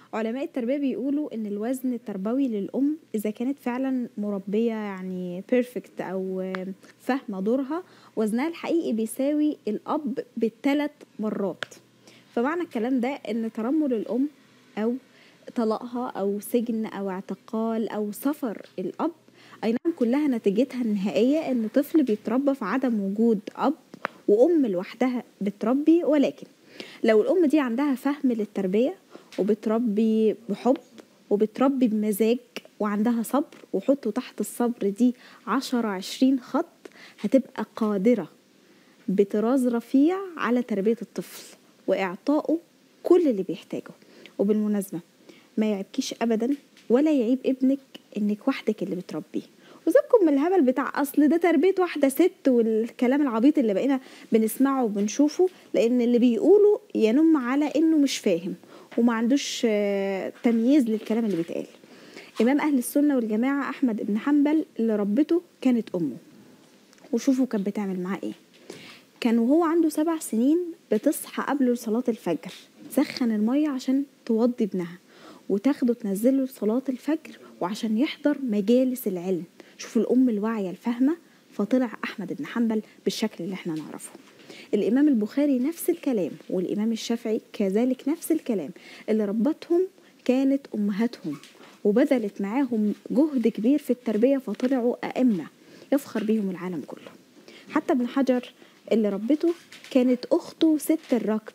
علماء التربية بيقولوا إن الوزن التربوي للأم إذا كانت فعلا مربية يعني بيرفكت أو فاهمة دورها وزنها الحقيقي بيساوي الأب بالثلاث مرات فمعنى الكلام ده إن ترمل الأم أو طلاقها أو سجن أو اعتقال أو سفر الأب أي نعم كلها نتيجتها النهائية إن طفل بيتربى في عدم وجود أب وأم لوحدها بتربي ولكن لو الأم دي عندها فهم للتربية وبتربي بحب وبتربي بمزاج وعندها صبر وحطوا تحت الصبر دي عشرة عشرين خط هتبقى قادرة بطراز رفيع على تربية الطفل وإعطائه كل اللي بيحتاجه وبالمناسبة ما يعيبكيش أبدا ولا يعيب ابنك إنك وحدك اللي بتربيه وسيبكم من الهبل بتاع اصل ده تربيه واحده ست والكلام العبيط اللي بقينا بنسمعه وبنشوفه لان اللي بيقوله ينم على انه مش فاهم وما عندوش تمييز للكلام اللي بيتقال امام اهل السنه والجماعه احمد بن حنبل اللي ربته كانت امه وشوفوا كانت بتعمل معاه ايه كان وهو عنده سبع سنين بتصحى قبله لصلاة الفجر تسخن المية عشان توضي ابنها وتاخده تنزله لصلاة الفجر وعشان يحضر مجالس العلم شوفوا الأم الواعية الفاهمة فطلع أحمد بن حنبل بالشكل اللي احنا نعرفه الإمام البخاري نفس الكلام والإمام الشافعي كذلك نفس الكلام اللي ربتهم كانت أمهاتهم وبذلت معاهم جهد كبير في التربية فطلعوا أئمة يفخر بيهم العالم كله حتى ابن حجر اللي ربته كانت أخته ست الركب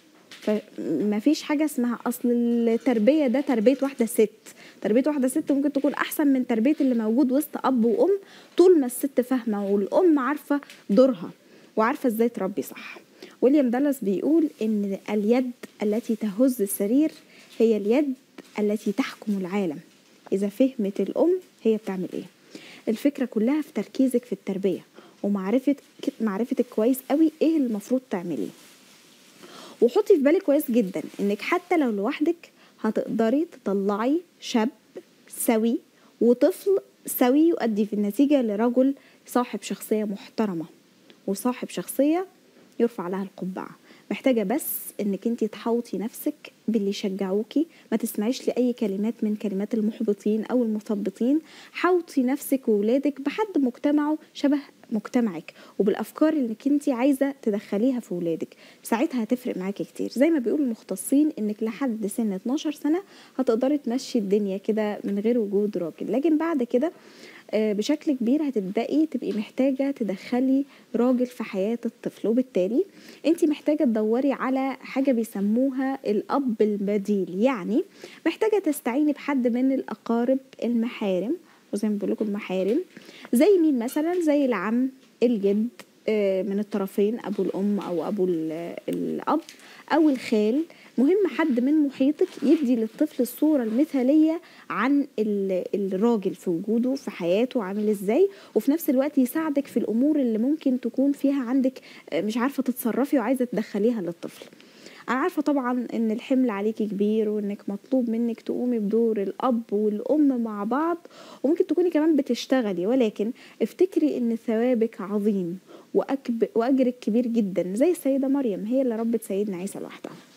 فما فيش حاجة اسمها أصل التربية ده تربية واحدة ست تربية واحدة ست ممكن تكون أحسن من تربية اللي موجود وسط أب وأم طول ما الست فاهمة والأم عارفة دورها وعارفة ازاي تربي صح ويليام دالاس بيقول ان اليد التي تهز السرير هي اليد التي تحكم العالم اذا فهمت الام هي بتعمل ايه الفكرة كلها في تركيزك في التربية ومعرفة معرفتك كويس قوي ايه المفروض تعمليه وحطي في بالك كويس جدا انك حتى لو لوحدك هتقدري تطلعي شاب سوي وطفل سوي يؤدي في النتيجة لرجل صاحب شخصية محترمة وصاحب شخصية يرفع لها القبعة محتاجة بس انك انت تحوطي نفسك باللي يشجعوكي ما تسمعيش لأي كلمات من كلمات المحبطين أو المثبطين حوطي نفسك وولادك بحد مجتمعه شبه مجتمعك وبالافكار اللي انت عايزه تدخليها في ولادك ساعتها هتفرق معاكي كتير زي ما بيقولوا المختصين انك لحد سن 12 سنه هتقدري تمشي الدنيا كده من غير وجود راجل لكن بعد كده بشكل كبير هتبدأي تبقي محتاجة تدخلي راجل في حياة الطفل وبالتالي انت محتاجة تدوري على حاجة بيسموها الأب البديل يعني محتاجة تستعيني بحد من الأقارب المحارم وزي ما بقول لكم المحارم زي مين مثلا زي العم الجد من الطرفين ابو الام او ابو الاب او الخال مهم حد من محيطك يدي للطفل الصورة المثالية عن الراجل في وجوده في حياته عامل ازاي وفي نفس الوقت يساعدك في الامور اللي ممكن تكون فيها عندك مش عارفة تتصرفي وعايزة تدخليها للطفل انا عارفه طبعا ان الحمل عليكي كبير وانك مطلوب منك تقومي بدور الاب والام مع بعض وممكن تكوني كمان بتشتغلي ولكن افتكري ان ثوابك عظيم واجرك كبير جدا زي السيده مريم هي اللي ربت سيدنا عيسى لوحدها